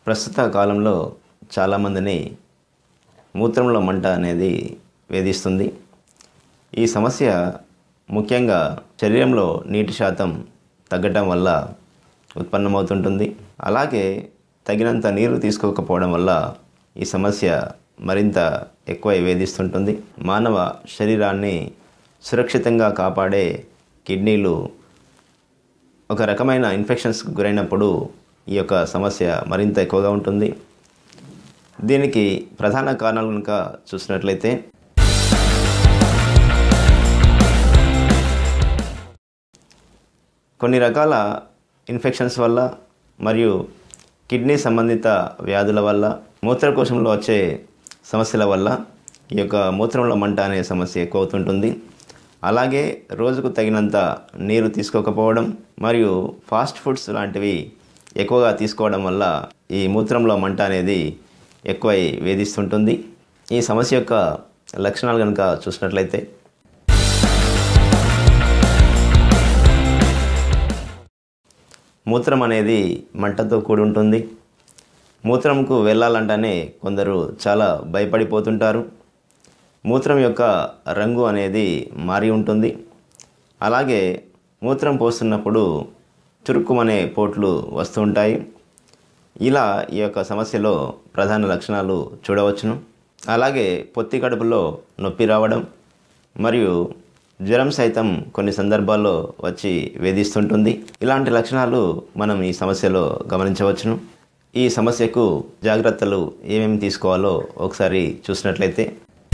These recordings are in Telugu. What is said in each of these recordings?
ప్రస్తుత కాలంలో చాలామందిని మూత్రంలో మంట అనేది వేధిస్తుంది ఈ సమస్య ముఖ్యంగా శరీరంలో నీటి శాతం తగ్గటం వల్ల ఉత్పన్నమవుతుంటుంది అలాగే తగినంత నీరు తీసుకోకపోవడం వల్ల ఈ సమస్య మరింత ఎక్కువ వేధిస్తుంటుంది మానవ శరీరాన్ని సురక్షితంగా కాపాడే కిడ్నీలు ఒక రకమైన ఇన్ఫెక్షన్స్కి గురైనప్పుడు ఈ యొక్క సమస్య మరింత ఎక్కువగా ఉంటుంది దీనికి ప్రధాన కారణాలు కనుక చూసినట్లయితే కొన్ని రకాల ఇన్ఫెక్షన్స్ వల్ల మరియు కిడ్నీ సంబంధిత వ్యాధుల వల్ల మూత్రకోశంలో వచ్చే సమస్యల వల్ల ఈ యొక్క మూత్రంలో మంట అనే సమస్య ఎక్కువ అవుతుంటుంది అలాగే రోజుకు తగినంత నీరు తీసుకోకపోవడం మరియు ఫాస్ట్ ఫుడ్స్ లాంటివి ఎక్కువగా తీసుకోవడం వల్ల ఈ మూత్రంలో మంట అనేది ఎక్కువై వేధిస్తుంటుంది ఈ సమస్య యొక్క లక్షణాలు కనుక చూసినట్లయితే మూత్రం అనేది మంటతో కూడి ఉంటుంది మూత్రంకు వెళ్ళాలంటేనే కొందరు చాలా భయపడిపోతుంటారు మూత్రం యొక్క రంగు అనేది మారి ఉంటుంది అలాగే మూత్రం పోస్తున్నప్పుడు చురుక్కుమనే పోట్లు వస్తూ ఉంటాయి ఇలా ఈ యొక్క సమస్యలో ప్రధాన లక్షణాలు చూడవచ్చును అలాగే పొత్తి కడుపులో నొప్పి రావడం మరియు జ్వరం సైతం కొన్ని సందర్భాల్లో వచ్చి వేధిస్తుంటుంది ఇలాంటి లక్షణాలు మనం ఈ సమస్యలో గమనించవచ్చును ఈ సమస్యకు జాగ్రత్తలు ఏమేమి తీసుకోవాలో ఒకసారి చూసినట్లయితే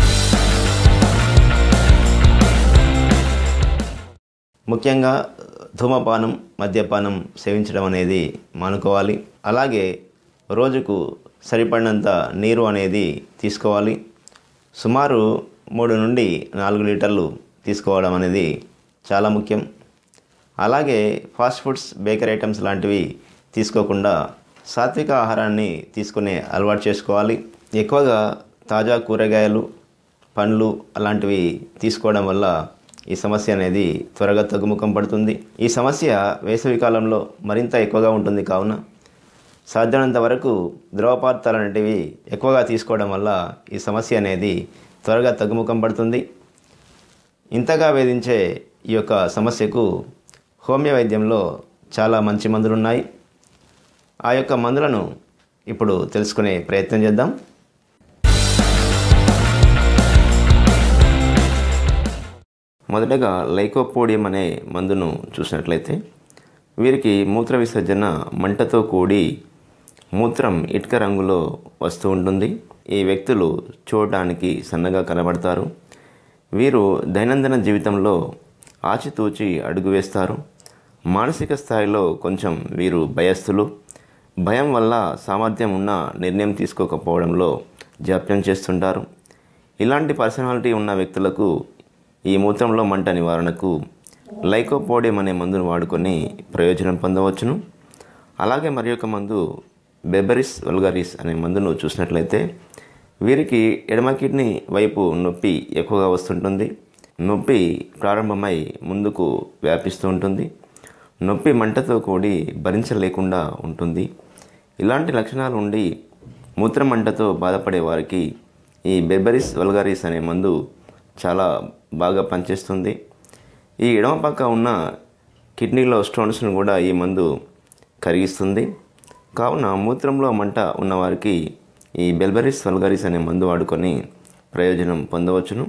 ముఖ్యంగా ధూమపానం మద్యపానం సేవించడం అనేది మానుకోవాలి అలాగే రోజుకు సరిపడినంత నీరు అనేది తీసుకోవాలి సుమారు మూడు నుండి నాలుగు లీటర్లు తీసుకోవడం అనేది చాలా ముఖ్యం అలాగే ఫాస్ట్ ఫుడ్స్ బేకరీ ఐటమ్స్ లాంటివి తీసుకోకుండా సాత్విక ఆహారాన్ని తీసుకునే అలవాటు చేసుకోవాలి ఎక్కువగా తాజా కూరగాయలు పండ్లు అలాంటివి తీసుకోవడం వల్ల ఈ సమస్య అనేది త్వరగా తగ్గుముఖం పడుతుంది ఈ సమస్య వేసవి కాలంలో మరింత ఎక్కువగా ఉంటుంది కావున సాధ్యమైనంత వరకు ద్రవ పదార్థాలు అనేటివి ఎక్కువగా తీసుకోవడం వల్ల ఈ సమస్య అనేది త్వరగా తగ్గుముఖం పడుతుంది ఇంతగా వేధించే ఈ యొక్క సమస్యకు హోమియో వైద్యంలో చాలా మంచి మందులు ఉన్నాయి ఆ యొక్క మందులను ఇప్పుడు తెలుసుకునే ప్రయత్నం చేద్దాం మొదటగా లైకోపోడియం అనే మందును చూసినట్లయితే వీరికి మూత్ర విసర్జన మంటతో కూడి మూత్రం ఇటుక రంగులో వస్తూ ఉంటుంది ఈ వ్యక్తులు చూడటానికి సన్నగా కనబడతారు వీరు దైనందిన జీవితంలో ఆచితూచి అడుగు వేస్తారు మానసిక స్థాయిలో కొంచెం వీరు భయస్థులు భయం వల్ల సామర్థ్యం ఉన్న నిర్ణయం తీసుకోకపోవడంలో జాప్యం చేస్తుంటారు ఇలాంటి పర్సనాలిటీ ఉన్న వ్యక్తులకు ఈ మూత్రంలో మంట నివారణకు లైకోపోడియం అనే మందును వాడుకొని ప్రయోజనం పొందవచ్చును అలాగే మరి ఒక మందు బెబరిస్ వల్గరిస్ అనే మందును చూసినట్లయితే వీరికి ఎడమ కిడ్నీ వైపు నొప్పి ఎక్కువగా వస్తుంటుంది నొప్పి ప్రారంభమై ముందుకు వ్యాపిస్తూ ఉంటుంది నొప్పి మంటతో కూడి భరించలేకుండా ఉంటుంది ఇలాంటి లక్షణాలు ఉండి మూత్ర మంటతో బాధపడే వారికి ఈ బెబరిస్ వల్గారిస్ అనే మందు చాలా బాగా పనిచేస్తుంది ఈ ఎడమ పక్క ఉన్న కిడ్నీలో స్టోన్స్ను కూడా ఈ మందు కరిగిస్తుంది కావున మూత్రంలో మంట ఉన్నవారికి ఈ బెల్బరిస్ వల్గరిస్ అనే మందు వాడుకొని ప్రయోజనం పొందవచ్చును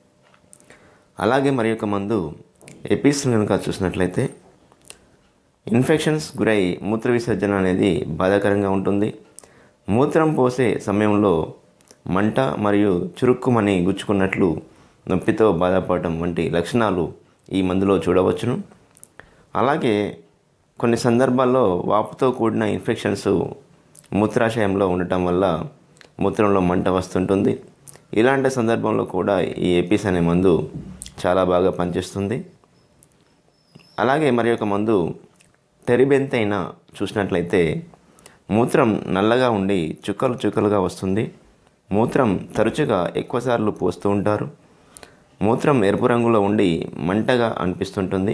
అలాగే మరి యొక్క మందు ఎపిస్ కనుక చూసినట్లయితే ఇన్ఫెక్షన్స్ గురై మూత్ర విసర్జన అనేది బాధాకరంగా ఉంటుంది మూత్రం పోసే సమయంలో మంట మరియు చురుక్కుమని గుచ్చుకున్నట్లు నొప్పితో బాధపడటం వంటి లక్షణాలు ఈ మందులో చూడవచ్చును అలాగే కొన్ని సందర్భాల్లో వాపుతో కూడిన ఇన్ఫెక్షన్స్ మూత్రాశయంలో ఉండటం వల్ల మూత్రంలో మంట వస్తుంటుంది ఇలాంటి సందర్భంలో కూడా ఈ ఎపిస్ అనే మందు చాలా బాగా పనిచేస్తుంది అలాగే మరి ఒక మందు టెరిబెంతైనా చూసినట్లయితే మూత్రం నల్లగా ఉండి చుక్కలు చుక్కలుగా వస్తుంది మూత్రం తరచుగా ఎక్కువసార్లు పోస్తూ ఉంటారు మూత్రం ఎరుపు రంగులో ఉండి మంటగా అనిపిస్తుంటుంది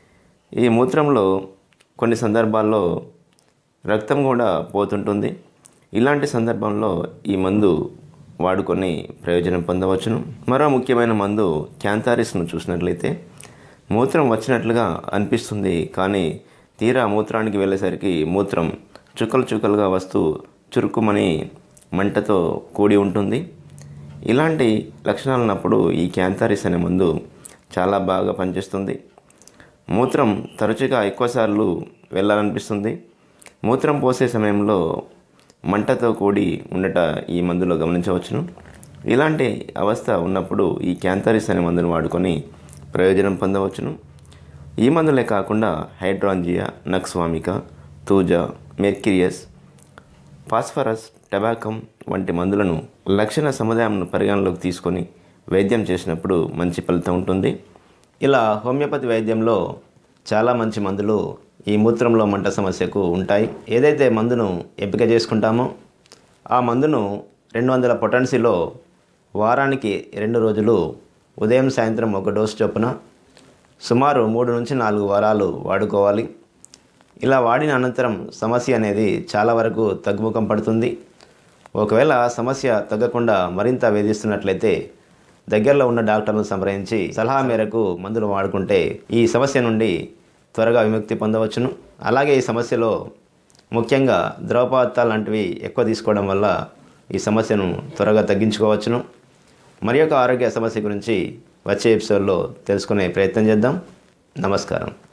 ఈ మూత్రంలో కొన్ని సందర్భాల్లో రక్తం కూడా పోతుంటుంది ఇలాంటి సందర్భంలో ఈ మందు వాడుకొని ప్రయోజనం పొందవచ్చును మరో ముఖ్యమైన మందు క్యాంతారిస్ను చూసినట్లయితే మూత్రం వచ్చినట్లుగా అనిపిస్తుంది కానీ తీరా మూత్రానికి వెళ్ళేసరికి మూత్రం చుక్కలు చుక్కలుగా వస్తూ చురుకుమని మంటతో కూడి ఉంటుంది ఇలాంటి లక్షణాలు ఉన్నప్పుడు ఈ క్యాంతారిస్ అనే మందు చాలా బాగా పనిచేస్తుంది మూత్రం తరచుగా ఎక్కువసార్లు వెళ్ళాలనిపిస్తుంది మూత్రం పోసే సమయంలో మంటతో కూడి ఉండట ఈ మందులో గమనించవచ్చును ఇలాంటి అవస్థ ఉన్నప్పుడు ఈ క్యాంతరిస్ అనే మందును వాడుకొని ప్రయోజనం పొందవచ్చును ఈ మందులే కాకుండా hydrangea nux vomica thuja mercurius phosphorus tabacum వంటి మందులను లక్షణ సముదాయంను పరిగణలోకి తీసుకొని వైద్యం చేసినప్పుడు మంచి ఫలితం ఉంటుంది ఇలా హోమియోపతి వైద్యంలో చాలా మంచి మందులు ఈ మూత్రంలో మంట సమస్యకు ఉంటాయి ఏదైతే మందును ఎంపిక చేసుకుంటామో ఆ మందును రెండు వందల పొటెన్సీలో వారానికి రెండు రోజులు ఉదయం సాయంత్రం ఒక డోసు చొప్పున సుమారు మూడు నుంచి నాలుగు వారాలు వాడుకోవాలి ఇలా వాడిన అనంతరం సమస్య అనేది చాలా వరకు తగ్గుముఖం పడుతుంది ఒకవేళ సమస్య తగ్గకుండా మరింత వేధిస్తున్నట్లయితే దగ్గరలో ఉన్న డాక్టర్ను సంప్రదించి సలహా మేరకు మందులు వాడుకుంటే ఈ సమస్య నుండి త్వరగా విముక్తి పొందవచ్చును అలాగే ఈ సమస్యలో ముఖ్యంగా ద్రవ పదార్థాలు లాంటివి ఎక్కువ తీసుకోవడం వల్ల ఈ సమస్యను త్వరగా తగ్గించుకోవచ్చును మరి యొక్క ఆరోగ్య సమస్య గురించి వచ్చే ఎపిసోడ్లో తెలుసుకునే ప్రయత్నం చేద్దాం నమస్కారం